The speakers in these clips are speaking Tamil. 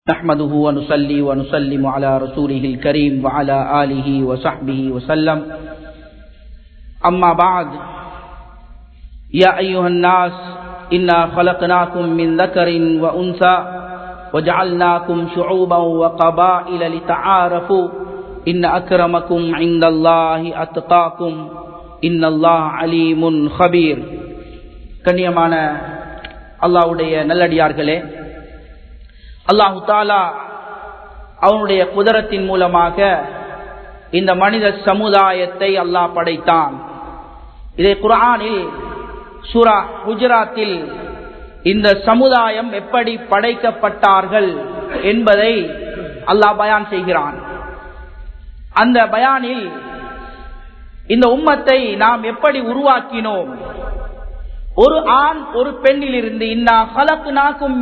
نحمده ونصلي ونسلم على رسوله الكريم وعلى آله وصحبه وسلم أما بعد يا أيها الناس إنا خلقناكم من ذكر وأنثى وجعلناكم شعوبا وقبائل لتعارفوا إن أكرمكم عند الله أتقاكم إن الله عليم خبير கண்ணியமான அல்லாவுடைய நல்லடியார்களே அல்லாஹு தாலா அவனுடைய குதிரத்தின் மூலமாக இந்த மனித சமுதாயத்தை அல்லாஹ் படைத்தான் இதை குரானில் சூரா குஜராத்தில் இந்த சமுதாயம் எப்படி படைக்கப்பட்டார்கள் என்பதை அல்லாஹ் பயான் செய்கிறான் அந்த பயானில் இந்த உம்மத்தை நாம் எப்படி உருவாக்கினோம் ஒரு ஆண் ஒரு பெண்ணில் இருந்து இன்னா ஹலக்கு நாக்கும்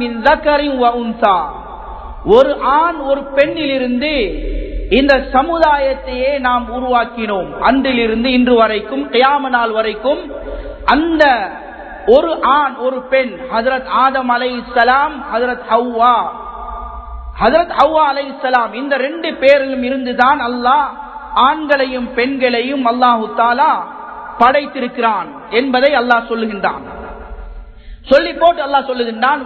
ஒரு ஆண் ஒரு பெண்ணில் இருந்து இந்த சமுதாயத்தையே நாம் உருவாக்கினோம் அன்றிலிருந்து இன்று வரைக்கும் கியாம நாள் வரைக்கும் அந்த ஒரு ஆண் ஒரு பெண் ஹதரத் ஆதம் அலை இஸ்லாம் ஹதரத் ஹவ்வா ஹதரத் ஹவ்வா அலை இஸ்லாம் இந்த ரெண்டு பேரிலும் இருந்துதான் அல்லாஹ் ஆண்களையும் பெண்களையும் அல்லாஹு தாலா படைத்திருக்கிறான் என்பதை அல்லாஹ் சொல்லுகின்றான் சொல்லி போட்டு அல்லாஹ் சொல்லுகின்றான்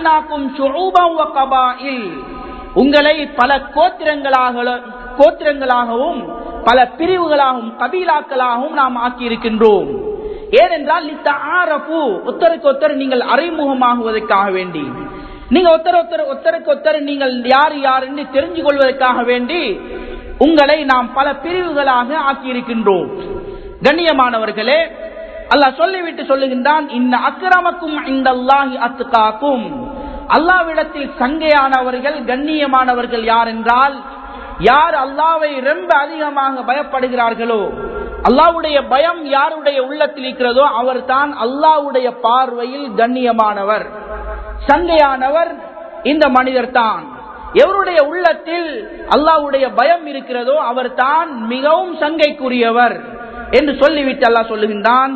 உங்களை பல கோத்திரங்களாக கோத்திரங்களாகவும் பல பிரிவுகளாகவும் கபீலாக்களாகவும் நாம் ஆக்கி இருக்கின்றோம் ஏனென்றால் ஒத்தருக்கு ஒத்தர் நீங்கள் அறிமுகமாகுவதற்காக வேண்டி நீங்க ஒத்தர ஒத்தர் ஒத்தருக்கு ஒத்தர் நீங்கள் யார் யார் என்று தெரிஞ்சு கொள்வதற்காக வேண்டி உங்களை நாம் பல பிரிவுகளாக ஆக்கி இருக்கின்றோம் கண்ணியமானவர்களே அல்லாஹ் சொல்லிவிட்டு சொல்லுகின்றான் இந்த அக்கிரமக்கும் இந்த அல்லாஹி அத்துக்காக்கும் அல்லாவிடத்தில் சங்கையானவர்கள் கண்ணியமானவர்கள் யார் என்றால் யார் அல்லாவை ரொம்ப அதிகமாக பயப்படுகிறார்களோ அல்லாவுடைய பயம் யாருடைய உள்ளத்தில் இருக்கிறதோ அவர் தான் அல்லாவுடைய பார்வையில் கண்ணியமானவர் சங்கையானவர் இந்த மனிதர் தான் எவருடைய உள்ளத்தில் அல்லாவுடைய பயம் இருக்கிறதோ அவர் தான் மிகவும் சங்கைக்குரியவர் என்று சொல்லிவிட்டு அல்லாஹ் சொல்லுகின்றான்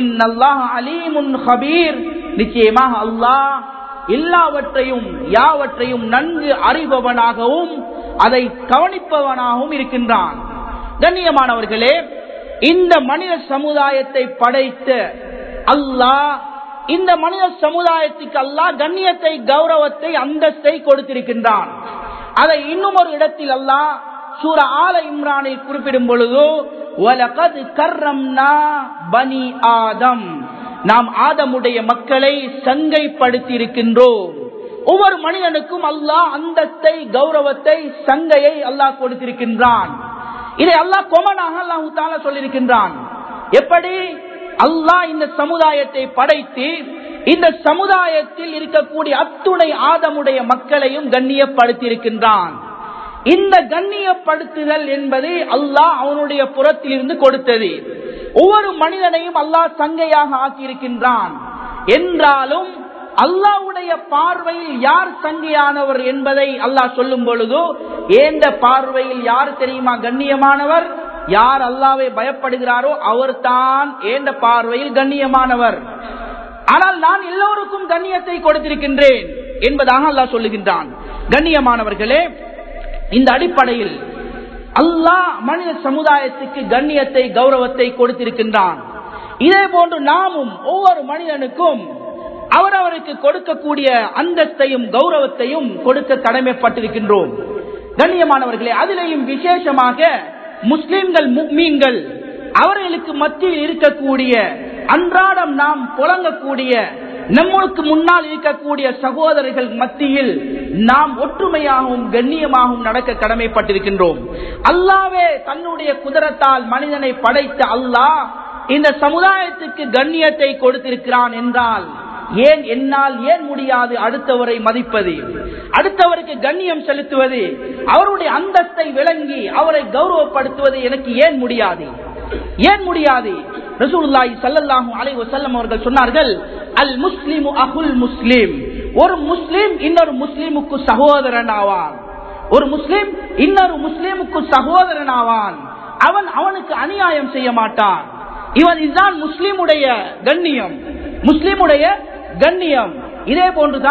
நிச்சயமாக அல்லாஹ் எல்லாவற்றையும் யாவற்றையும் நன்கு அறிபவனாகவும் அதை கவனிப்பவனாகவும் இருக்கின்றான் கண்ணியமானவர்களே இந்த மனித சமுதாயத்தை படைத்த அல்லாஹ் இந்த மனித சமுதாயத்துக்கு அல்லாஹ் கண்ணியத்தை கௌரவத்தை அந்தஸ்தை கொடுத்திருக்கின்றான் அதை இன்னும் ஒரு இடத்தில் அல்லாஹ் சூர ஆல இம்ரானில் குறிப்பிடும் பொழுது பனி ஆதம் நாம் ஆதமுடைய மக்களை சங்கைப்படுத்தி இருக்கின்றோம் ஒவ்வொரு மனிதனுக்கும் அல்லாஹ் அந்தத்தை கௌரவத்தை சங்கையை அல்லாஹ் கொடுத்திருக்கின்றான் இதை அல்லாஹ் கொமனாக அல்லாஹு தால சொல்லியிருக்கின்றான் எப்படி அல்லாஹ் இந்த சமுதாயத்தை படைத்து இந்த சமுதாயத்தில் இருக்கக்கூடிய அத்துணை ஆதமுடைய மக்களையும் கண்ணியப்படுத்தி இருக்கின்றான் இந்த கண்ணியப்படுத்துதல் என்பது அல்லாஹ் அவனுடைய புறத்தில் இருந்து கொடுத்தது ஒவ்வொரு மனிதனையும் அல்லாஹ் சங்கையாக ஆக்கியிருக்கின்றான் என்றாலும் அல்லாவுடைய பார்வையில் யார் சங்கையானவர் என்பதை அல்லாஹ் சொல்லும் பொழுதோ ஏந்த பார்வையில் யார் தெரியுமா கண்ணியமானவர் யார் அல்லாவை பயப்படுகிறாரோ அவர் தான் ஏந்த பார்வையில் கண்ணியமானவர் ஆனால் நான் எல்லோருக்கும் கண்ணியத்தை கொடுத்திருக்கின்றேன் என்பதாக அல்லாஹ் சொல்லுகின்றான் கண்ணியமானவர்களே இந்த அடிப்படையில் அல்லாஹ் மனித சமுதாயத்துக்கு கண்ணியத்தை கௌரவத்தை கொடுத்திருக்கின்றான் இதே போன்று நாமும் ஒவ்வொரு மனிதனுக்கும் அவரவருக்கு கொடுக்கக்கூடிய அந்தஸ்தையும் கௌரவத்தையும் கொடுக்க கடமைப்பட்டிருக்கின்றோம் கண்ணியமானவர்களே அதிலேயும் விசேஷமாக முஸ்லிம்கள் மீன்கள் அவர்களுக்கு மத்தியில் இருக்கக்கூடிய அன்றாடம் நாம் புழங்கக்கூடிய நம்மளுக்கு முன்னால் இருக்கக்கூடிய சகோதரர்கள் மத்தியில் நாம் ஒற்றுமையாகவும் கண்ணியமாகவும் நடக்க கடமைப்பட்டிருக்கின்றோம் அல்லாவே தன்னுடைய குதிரத்தால் மனிதனை படைத்த அல்லாஹ் இந்த சமுதாயத்துக்கு கண்ணியத்தை கொடுத்திருக்கிறான் என்றால் ஏன் என்னால் ஏன் முடியாது அடுத்தவரை மதிப்பது அடுத்தவருக்கு கண்ணியம் செலுத்துவது அவருடைய அந்தஸ்தை விளங்கி அவரை கௌரவப்படுத்துவது எனக்கு ஏன் முடியாது ஏன் முடியாது ரசூலுல்லாஹி ஸல்லல்லாஹு அலைஹி வஸல்லம் அவர்கள் சொன்னார்கள் அல் முஸ்லிமு அஹுல் முஸ்லிம் ஒரு முஸ்லிம் இன்னொரு முஸ்லிமுக்கு சகோதரன் ஆவான் ஒரு முஸ்லிம் இன்னொரு முஸ்லிமுக்கு சகோதரன் ஆவான் அவன் அவனுக்கு அநியாயம் செய்ய மாட்டான் இவன் இதுதான் முஸ்லிமுடைய கண்ணியம் முஸ்லிமுடைய கண்ணியம் இதே போன்றுதான்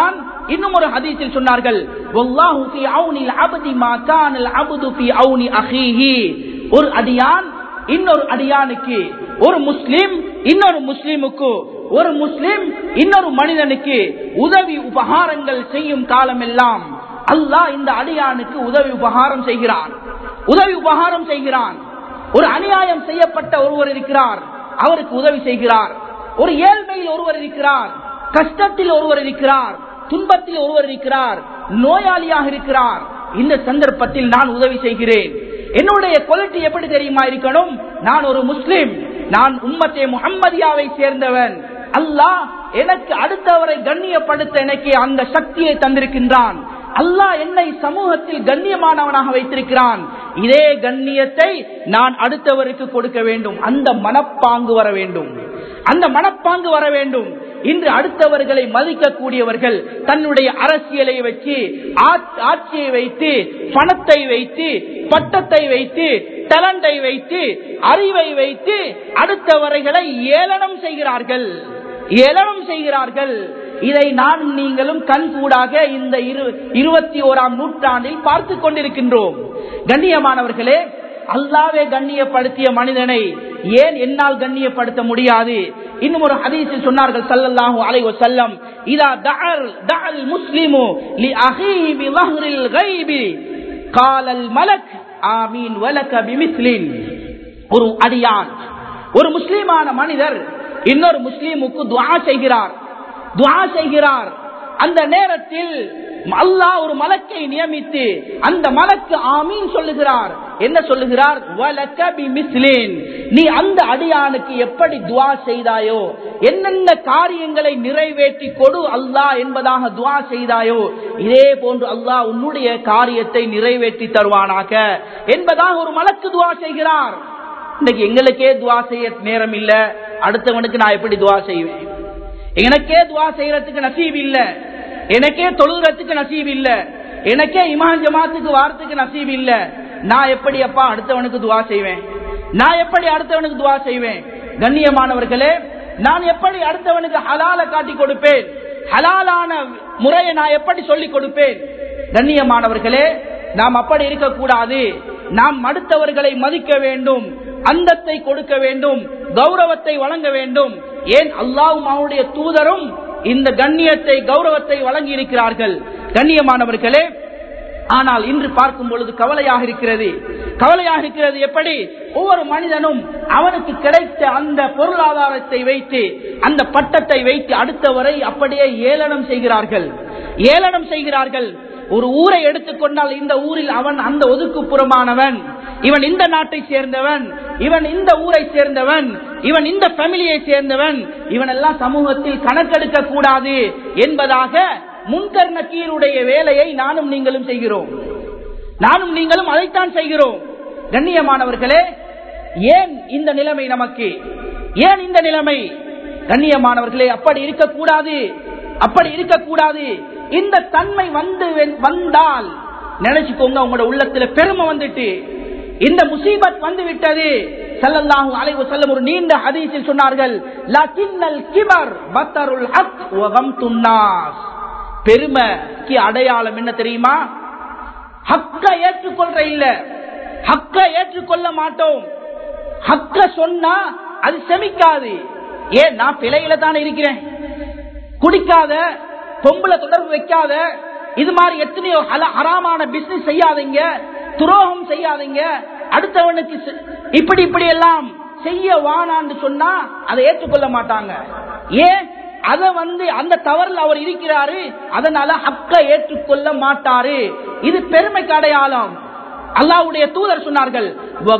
இன்னும் ஒரு ஹதீஸில் சொன்னார்கள் வல்லாஹு ஃபீ அவுனில் அப்தி மா கானல் அப்து ஃபீ அவுனி அஹீஹி ஒரு அடியான் இன்னொரு அடியானுக்கு ஒரு முஸ்லிம் இன்னொரு முஸ்லிமுக்கு ஒரு முஸ்லிம் இன்னொரு மனிதனுக்கு உதவி உபகாரங்கள் செய்யும் காலமெல்லாம் அல்லாஹ் இந்த அடியானுக்கு உதவி உபகாரம் செய்கிறான் உதவி உபகாரம் செய்கிறான் ஒரு அநியாயம் செய்யப்பட்ட ஒருவர் இருக்கிறார் அவருக்கு உதவி செய்கிறார் ஒரு ஏழ்மையில் ஒருவர் இருக்கிறார் கஷ்டத்தில் ஒருவர் இருக்கிறார் துன்பத்தில் ஒருவர் இருக்கிறார் நோயாளியாக இருக்கிறார் இந்த சந்தர்ப்பத்தில் நான் உதவி செய்கிறேன் என்னுடைய குவாலிட்டி எப்படி தெரியுமா இருக்கணும் நான் ஒரு முஸ்லிம் நான் உம்மத்தே முகம்மதியாவை சேர்ந்தவன் அல்லாஹ் எனக்கு அடுத்தவரை கண்ணியப்படுத்த எனக்கு அந்த சக்தியை தந்திருக்கின்றான் அல்லாஹ் என்னை சமூகத்தில் கண்ணியமானவனாக வைத்திருக்கிறான் இதே கண்ணியத்தை நான் அடுத்தவருக்கு கொடுக்க வேண்டும் அந்த மனப்பாங்கு வர வேண்டும் அந்த மனப்பாங்கு வர வேண்டும் இன்று அடுத்தவர்களை மதிக்கக்கூடியவர்கள் தன்னுடைய அரசியலை வச்சு ஆட்சியை வைத்து பணத்தை வைத்து பட்டத்தை வைத்து டலண்டை வைத்து அறிவை வைத்து அடுத்தவர்களை ஏளனம் செய்கிறார்கள் ஏளனம் செய்கிறார்கள் இதை நான் நீங்களும் கண்கூடாக இந்த இருபத்தி ஓராம் நூற்றாண்டில் பார்த்து கொண்டிருக்கின்றோம் கண்ணியமானவர்களே அல்லாவே கண்ணியப்படுத்திய மனிதனை ஏன் என்னால் கண்ணியப்படுத்த முடியாது இன்னும் ஒரு ஹதீஸில் சொன்னார்கள் சல்லல்லாஹு அலைஹி வஸல்லம் இதா தஅல் தஅல் முஸ்லிமு லி அஹீஹி பி ظهرில் கைபி காலல் மலக் ஆமீன் வலக பிமிஸ்லின் ஒரு அடியான் ஒரு முஸ்லிமான மனிதர் இன்னொரு முஸ்லீமுக்கு துஆ செய்கிறார் துஆ செய்கிறார் அந்த நேரத்தில் அல்லாஹ் ஒரு மலக்கை நியமித்து அந்த மலக்கு ஆமீன் சொல்லுகிறார் என்ன சொல்லுகிறார் நீ அந்த அடியானுக்கு எப்படி துவா செய்தாயோ என்னென்ன காரியங்களை நிறைவேற்றி கொடு அல்லாஹ் என்பதாக துவா செய்தாயோ இதே போன்று அல்லாஹ் உன்னுடைய காரியத்தை நிறைவேற்றி தருவானாக என்பதாக ஒரு மலக்கு துவா செய்கிறார் இன்னைக்கு எங்களுக்கே துவா செய்ய நேரம் இல்ல அடுத்தவனுக்கு நான் எப்படி துவா செய்வேன் எனக்கே துவா செய்யறதுக்கு நசீப் இல்ல எனக்கே தொழுகிறதுக்கு நசீப் இல்ல எனக்கே இமான் ஜமாத்துக்கு வாரத்துக்கு நசீப் இல்ல நான் எப்படி அப்பா அடுத்தவனுக்கு துவா செய்வேன் நான் எப்படி அடுத்தவனுக்கு துவா செய்வேன் கண்ணியமானவர்களே நான் எப்படி அடுத்தவனுக்கு ஹலால காட்டி கொடுப்பேன் ஹலாலான முறையை நான் எப்படி சொல்லிக் கொடுப்பேன் கண்ணியமானவர்களே நாம் அப்படி இருக்கக்கூடாது நாம் அடுத்தவர்களை மதிக்க வேண்டும் அந்தத்தை கொடுக்க வேண்டும் கௌரவத்தை வழங்க வேண்டும் ஏன் அல்லாவும் அவனுடைய தூதரும் இந்த கண்ணியத்தை கௌரவத்தை வழங்கி இருக்கிறார்கள் கண்ணியமானவர்களே ஆனால் இன்று பார்க்கும் பொழுது கவலையாக இருக்கிறது கவலையாக இருக்கிறது எப்படி ஒவ்வொரு மனிதனும் அவனுக்கு கிடைத்த அந்த பொருளாதாரத்தை வைத்து அந்த பட்டத்தை வைத்து அடுத்தவரை அப்படியே ஏளனம் செய்கிறார்கள் ஏளனம் செய்கிறார்கள் ஒரு ஊரை எடுத்துக்கொண்டால் இந்த ஊரில் அவன் அந்த ஒதுக்குப்புறமானவன் இவன் இந்த நாட்டை சேர்ந்தவன் இவன் இந்த ஊரை சேர்ந்தவன் இவன் இந்த ஃபேமிலியை சேர்ந்தவன் இவன் எல்லாம் சமூகத்தில் கணக்கெடுக்க கூடாது என்பதாக முன்கர்ண கீருடைய வேலையை நானும் நீங்களும் செய்கிறோம் நானும் நீங்களும் அதைத்தான் செய்கிறோம் கண்ணியமானவர்களே ஏன் இந்த நிலைமை நமக்கு ஏன் இந்த நிலைமை கண்ணியமானவர்களே அப்படி இருக்கக்கூடாது அப்படி இருக்கக்கூடாது இந்த தன்மை வந்து வந்தால் நினைச்சுக்கோங்க உங்களோட உள்ளத்துல பெருமை வந்துட்டு இந்த முசீபத் வந்து விட்டது சல்லல்லாஹு அலைஹி வஸல்லம் ஒரு நீண்ட ஹதீஸில் சொன்னார்கள் லக்கின்னல் கிபர் பத்தருல் ஹக் வ கம்துன் நாஸ் பெருமைக்கு அடையாளம் என்ன தெரியுமா ஹக்க ஏற்றுக்கொள்ற இல்ல ஹக்க ஏற்றுக்கொள்ள மாட்டோம் ஹக்க சொன்னா அது செமிக்காது ஏன் நான் பிழையில தானே இருக்கிறேன் குடிக்காத பொம்பளை தொடர்பு வைக்காத இது மாதிரி எத்தனையோ ஹராமான பிசினஸ் செய்யாதீங்க துரோகம் செய்யாதீங்க அடுத்தவனுக்கு இப்படி இப்படி எல்லாம் செய்ய வானான்னு சொன்னா அதை ஏற்றுக்கொள்ள மாட்டாங்க ஏன் அத வந்து அந்த தவறில் அவர் இருக்கிறாரு அதனால ஹக்க ஏற்றுக்கொள்ள மாட்டாரு இது பெருமைக்கு அடையாளம் அல்லாவுடைய தூதர் சொன்னார்கள்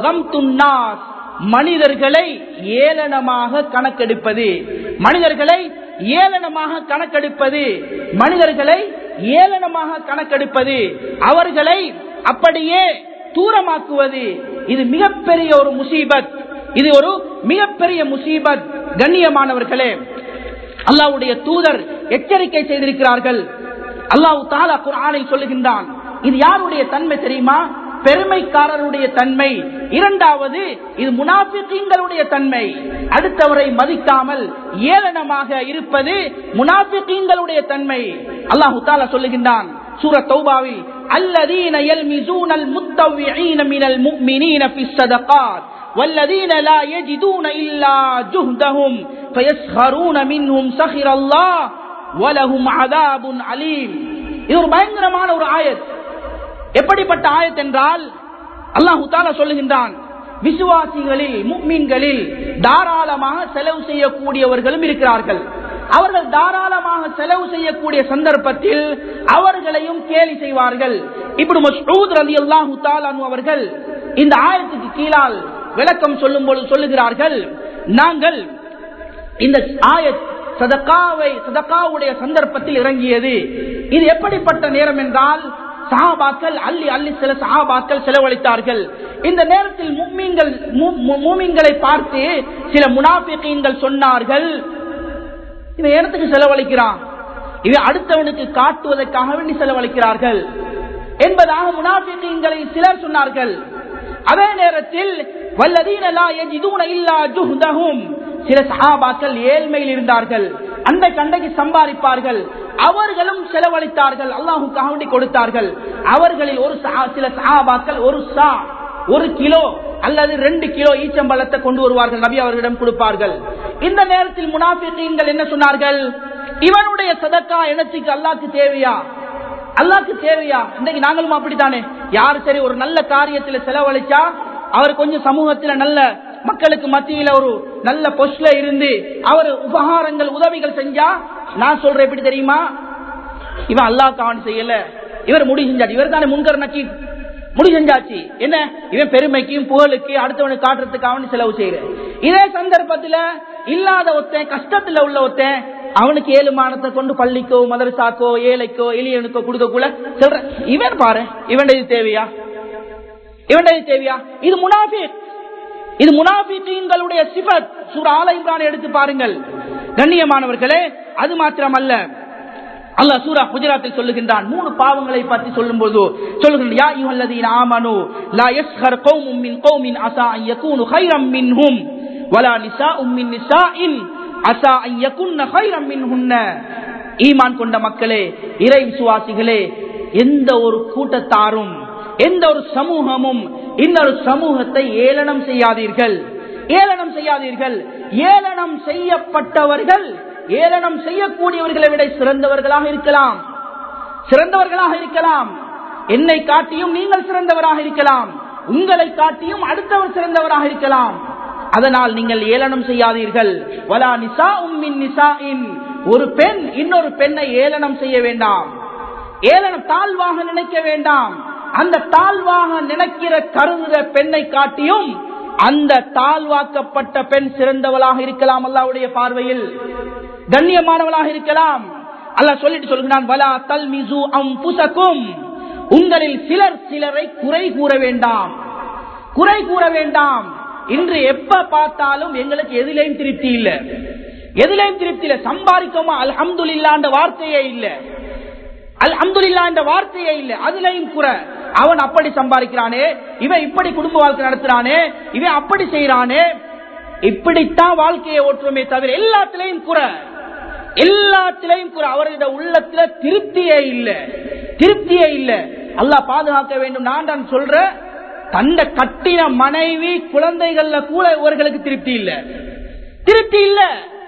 மனிதர்களை ஏளனமாக கணக்கெடுப்பது மனிதர்களை ஏளனமாக கணக்கெடுப்பது மனிதர்களை ஏளனமாக கணக்கெடுப்பது அவர்களை அப்படியே தூரமாக்குவது இது மிகப்பெரிய ஒரு முசீபத் இது ஒரு மிகப்பெரிய முசீபத் கண்ணியமானவர்களே அல்லாவுடைய தூதர் எச்சரிக்கை செய்திருக்கிறார்கள் அல்லாஹு தாலா குரானை சொல்லுகின்றான் இது யாருடைய தன்மை தெரியுமா பெருமைக்காரருடைய தன்மை இரண்டாவது இது முனாபிக்கீங்களுடைய தன்மை அடுத்தவரை மதிக்காமல் ஏளனமாக இருப்பது முனாபிக்கீங்களுடைய தன்மை அல்லாஹு தாலா சொல்லுகின்றான் சூர தௌபாவில் الذين يلمزون المتطوعين من المؤمنين في الصدقات والذين لا يجدون إلا جهدهم فيسخرون منهم سخر الله ولهم عذاب عليم இது ஒரு பயங்கரமான ஒரு ஆயத் எப்படிப்பட்ட ஆயத் என்றால் அல்லாஹு தாலா சொல்லுகின்றான் விசுவாசிகளில் முக்மீன்களில் தாராளமாக செலவு செய்யக்கூடியவர்களும் இருக்கிறார்கள் அவர்கள் தாராளமாக செலவு செய்யக்கூடிய சந்தர்ப்பத்தில் அவர்களையும் கேலி செய்வார்கள் இப்படி மசூத் ரலி அல்லாஹு தாலானு அவர்கள் இந்த ஆயத்துக்கு கீழால் விளக்கம் சொல்லும் பொழுது சொல்லுகிறார்கள் நாங்கள் இந்த ஆயத் சதக்காவை சதக்காவுடைய சந்தர்ப்பத்தில் இறங்கியது இது எப்படிப்பட்ட நேரம் என்றால் சஹாபாக்கள் அள்ளி அள்ளி சில சஹாபாக்கள் செலவழித்தார்கள் இந்த நேரத்தில் மும்மீன்கள் மூமின்களை பார்த்து சில முனாபிக்கீன்கள் சொன்னார்கள் இவன் இடத்துக்கு செலவழிக்கிறான் இவன் அடுத்தவனுக்கு காட்டுவதற்காக வேண்டி செலவழிக்கிறார்கள் என்பதாக முனாபிக்கீன்களை சிலர் சொன்னார்கள் அதே நேரத்தில் சில சஹாபாக்கள் ஏழ்மையில் இருந்தார்கள் அண்டை கண்டைக்கு சம்பாதிப்பார்கள் அவர்களும் செலவழித்தார்கள் அல்லாஹுக்காக வேண்டி கொடுத்தார்கள் அவர்களில் ஒரு சில சஹாபாக்கள் ஒரு சா ஒரு கிலோ அல்லது ரெண்டு கிலோ ஈச்சம்பழத்தை கொண்டு வருவார்கள் நபி அவர்களிடம் கொடுப்பார்கள் இந்த நேரத்தில் முனாபிக்கீன்கள் என்ன சொன்னார்கள் இவனுடைய சதக்கா எனத்துக்கு அல்லாக்கு தேவையா அல்லாக்கு தேவையா இன்றைக்கு நாங்களும் அப்படித்தானே யாரு சரி ஒரு நல்ல காரியத்தில் செலவழிச்சா அவர் கொஞ்சம் சமூகத்துல நல்ல மக்களுக்கு மத்தியில ஒரு நல்ல பொஸ்ல இருந்து அவர் உபகாரங்கள் உதவிகள் செஞ்சா நான் சொல்றேன் எப்படி தெரியுமா இவன் அல்லா காவணி செய்யல இவர் முடி செஞ்சாச்சு இவர் தானே முன்கர் நக்கி முடி செஞ்சாச்சு என்ன இவன் பெருமைக்கும் புகழுக்கு அடுத்தவனுக்கு காட்டுறதுக்கு செலவு செய்யற இதே சந்தர்ப்பத்துல இல்லாத ஒருத்தன் கஷ்டத்துல உள்ள ஒருத்தன் அவனுக்கு ஏழு மானத்தை கொண்டு பள்ளிக்கோ மதரசாக்கோ ஏழைக்கோ எளியனுக்கோ கொடுக்கக்குள்ள சொல்ற இவன் பாரு இவன் தேவையா இவன் தேவையா இது முனாஃபிக் இது முனாபிகளுடைய சிபத் சூர் ஆல இம்ரான் எடுத்து பாருங்கள் கண்ணியமானவர்களே அது மாத்திரமல்ல அல்லாஹ் சூரா குஜராத்தில் சொல்லுகின்றான் மூணு பாவங்களை பற்றி சொல்லும் போது சொல்லுகின்றான் ஆமனு லா யஸ்ஹர் கௌமும் மின் கௌமின் அஸா அன் யகூனு கைரம் மின்ஹும் வலா நிசாஉம் மின் நிசாஇன் அஸா அன் யகுன்ன கைரம் மின்ஹுன்ன ஈமான் கொண்ட மக்களே இறை விசுவாசிகளே எந்த ஒரு கூட்டத்தாரும் எந்த ஒரு சமூகமும் இன்னொரு சமூகத்தை ஏளனம் செய்யாதீர்கள் ஏளனம் செய்யாதீர்கள் ஏளனம் செய்யப்பட்டவர்கள் ஏளனம் செய்யக்கூடியவர்களை விட சிறந்தவர்களாக இருக்கலாம் சிறந்தவர்களாக இருக்கலாம் என்னை காட்டியும் நீங்கள் சிறந்தவராக இருக்கலாம் உங்களை காட்டியும் அடுத்தவர் சிறந்தவராக இருக்கலாம் அதனால் நீங்கள் ஏளனம் செய்யாதீர்கள் வலா நிசா உம்மின் நிசா ஒரு பெண் இன்னொரு பெண்ணை ஏளனம் செய்ய வேண்டாம் ஏளனம் தாழ்வாக நினைக்க வேண்டாம் அந்த தாழ்வாக நினைக்கிற கருதுகிற பெண்ணை காட்டியும் அந்த தாழ்வாக்கப்பட்ட பெண் சிறந்தவளாக இருக்கலாம் அல்லாவுடைய பார்வையில் கண்ணியமானவளாக இருக்கலாம் அல்ல சொல்லிட்டு சொல்கிறான் வலா தல் மிசு அம் புசக்கும் உங்களில் சிலர் சிலரை குறை கூற வேண்டாம் குறை கூற வேண்டாம் இன்று எப்ப பார்த்தாலும் எங்களுக்கு எதிலையும் திருப்தி இல்ல எதிலையும் திருப்தி இல்ல சம்பாதிக்கோமா அல்ஹம்துலில்லான்ற வார்த்தையே இல்லை அல்ஹம்துலில்லா என்ற வார்த்தையே இல்லை அதுலயும் குறை அவன் அப்படி சம்பாதிக்கிறானே இவன் இப்படி குடும்ப வாழ்க்கை நடத்துறானே இவன் அப்படி செய்யறானே இப்படித்தான் வாழ்க்கையை ஓட்டுமே தவிர எல்லாத்திலையும் குறை எல்லாத்திலையும் குறை அவருடைய உள்ளத்துல திருப்தியே இல்ல திருப்தியே இல்ல அல்லாஹ் பாதுகாக்க வேண்டும் நான் தான் சொல்ற தந்த கட்டின மனைவி குழந்தைகள்ல கூட இவர்களுக்கு திருப்தி இல்ல திருப்தி இல்ல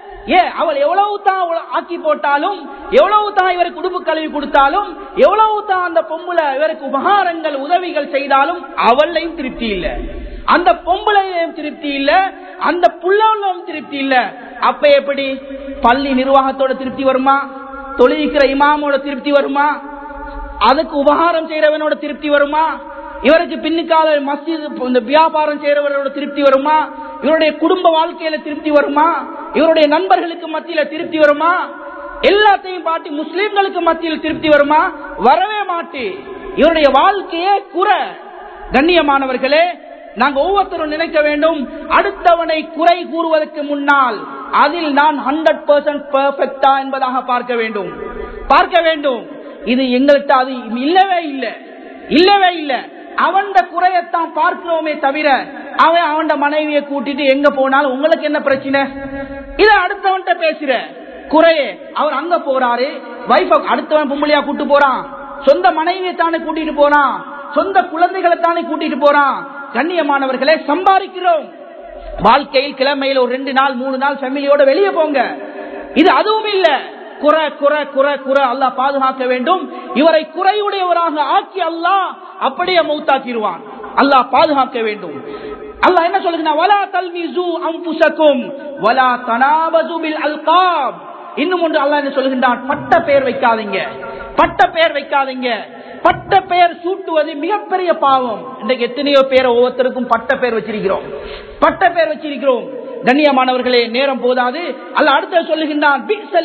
ஏ அவள் எவ்வளவு தான் ஆக்கி போட்டாலும் எவ்வளவு தான் இவருக்கு உடுப்பு கழுவி கொடுத்தாலும் எவ்வளவு தான் அந்த பொம்புல இவருக்கு உபகாரங்கள் உதவிகள் செய்தாலும் அவளையும் திருப்தி இல்ல அந்த பொம்பளையும் திருப்தி இல்ல அந்த புள்ளவும் திருப்தி இல்ல அப்ப எப்படி பள்ளி நிர்வாகத்தோட திருப்தி வருமா தொழிலிக்கிற இமாமோட திருப்தி வருமா அதுக்கு உபகாரம் செய்யறவனோட திருப்தி வருமா இவருக்கு பின்னுக்கால மஸ்ஜித் இந்த வியாபாரம் செய்யறவரோட திருப்தி வருமா இவருடைய குடும்ப வாழ்க்கையில திருப்தி வருமா இவருடைய நண்பர்களுக்கு மத்தியில திருப்தி வருமா எல்லாத்தையும் பாட்டி முஸ்லிம்களுக்கு மத்தியில் திருப்தி வருமா வரவே மாட்டு இவருடைய வாழ்க்கையே குறை கண்ணியமானவர்களே நாங்க ஒவ்வொருத்தரும் நினைக்க வேண்டும் அடுத்தவனை குறை கூறுவதற்கு முன்னால் அதில் நான் ஹண்ட்ரட் பர்சன்ட் பெர்ஃபெக்டா என்பதாக பார்க்க வேண்டும் பார்க்க வேண்டும் இது எங்கள்கிட்ட அது இல்லவே இல்லை இல்லவே இல்லை அவன் குறையத்தான் பார்க்கிறோமே தவிர அவன் அவன் மனைவியை கூட்டிட்டு எங்க போனாலும் உங்களுக்கு என்ன பிரச்சனை இத அடுத்தவன்கிட்ட பேசுற குறைய அவர் அங்க போறாரு வைஃப் அடுத்தவன் பொம்பளையா கூட்டு போறான் சொந்த மனைவியை தானே கூட்டிட்டு போறான் சொந்த குழந்தைகளை தானே கூட்டிட்டு போறான் கண்ணியமானவர்களே சம்பாதிக்கிறோம் வாழ்க்கையில் கிழமையில் ஒரு ரெண்டு நாள் மூணு நாள் ஃபேமிலியோட வெளியே போங்க இது அதுவும் இல்ல குறை குறை குறை குறை அல்லாஹ் பாதுகாக்க வேண்டும் இவரை குறையுடையவராக ஆக்கி அல்லாஹ் அப்படியே மௌத்தாக்கிடுவான் அல்லாஹ் பாதுகாக்க வேண்டும் அல்லாஹ் என்ன சொல்லுங்க வலா தல்மிசு அம்புசக்கும் வலா தனாபசு பில் அல்காப் இன்னும் ஒன்று அல்லாஹ் என்ன சொல்லுகின்றான் பட்ட பெயர் வைக்காதீங்க பட்ட பெயர் வைக்காதீங்க பட்ட பெயர் சூட்டுவது மிகப்பெரிய பாவம் இன்றைக்கு எத்தனையோ பேரை ஒவ்வொருத்தருக்கும் பட்ட பெயர் வச்சிருக்கிறோம் பட்ட பெயர் வச்சிருக்கிறோம் கண்ணியமானவர்களே நேரம் போதாது அல்ல அடுத்த சொல்லுகின்றான்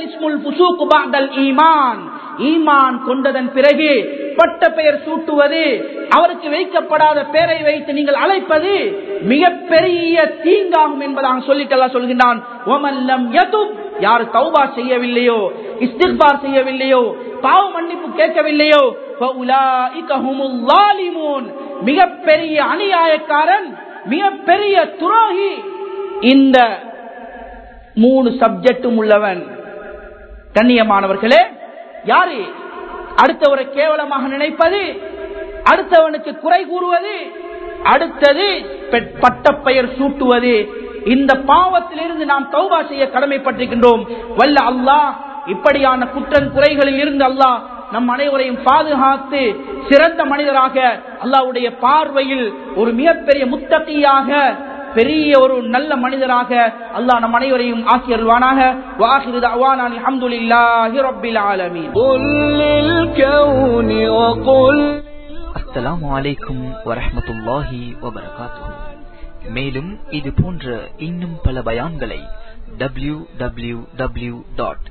ஈமான் ஈமான் கொண்டதன் பிறகு பட்ட பெயர் சூட்டுவது அவருக்கு வைக்கப்படாத பெயரை வைத்து நீங்கள் அழைப்பது மிகப்பெரிய தீங்காகும் என்பதாக சொல்லிட்டு சொல்கின்றான் ஓமல்லம் யதுப் யார் தௌபா செய்யவில்லையோ இஸ்திக்பார் செய்யவில்லையோ பாவ மன்னிப்பு கேட்கவில்லையோ மிகப்பெரிய அநியாயக்காரன் மிகப்பெரிய துரோகி இந்த மூணு சப்ஜெக்டும் உள்ளவன் கண்ணியமானவர்களே யாரு அடுத்தவரை கேவலமாக நினைப்பது அடுத்தவனுக்கு குறை கூறுவது அடுத்தது பட்ட பெயர் சூட்டுவது இந்த பாவத்திலிருந்து நாம் தௌபா செய்ய கடமைப்பட்டிருக்கின்றோம் வல்ல அல்லாஹ் இப்படியான குற்றம் குறைகளில் இருந்து அல்லாஹ் நம் அனைவரையும் பாதுகாத்து சிறந்த மனிதராக அல்லாவுடைய பார்வையில் ஒரு மிகப்பெரிய முத்தகையாக பெரிய ஒரு நல்ல மனிதராக அல்லாஹ் நம் அனைவரையும் ஆக்கியருவானாக வாஹிரு தஅவானா அல்ஹம்துலில்லாஹி ரப்பில் ஆலமீன் அஸ்ஸலாமு அலைக்கும் வரஹ்மத்துல்லாஹி வபரகாத்துஹு மேலும் இது போன்ற இன்னும் பல பயான்களை W W W dot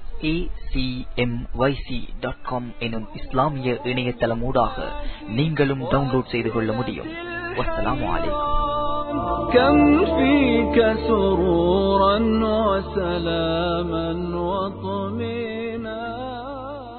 acmyc.com எனும் இஸ்லாமிய இணையதளமூடாக நீங்களும் டவுன்லோட் செய்து கொள்ள முடியும் வஸ்ஸலாமு அலைக்கும் كم فيك سرورا وسلاما وطمئنا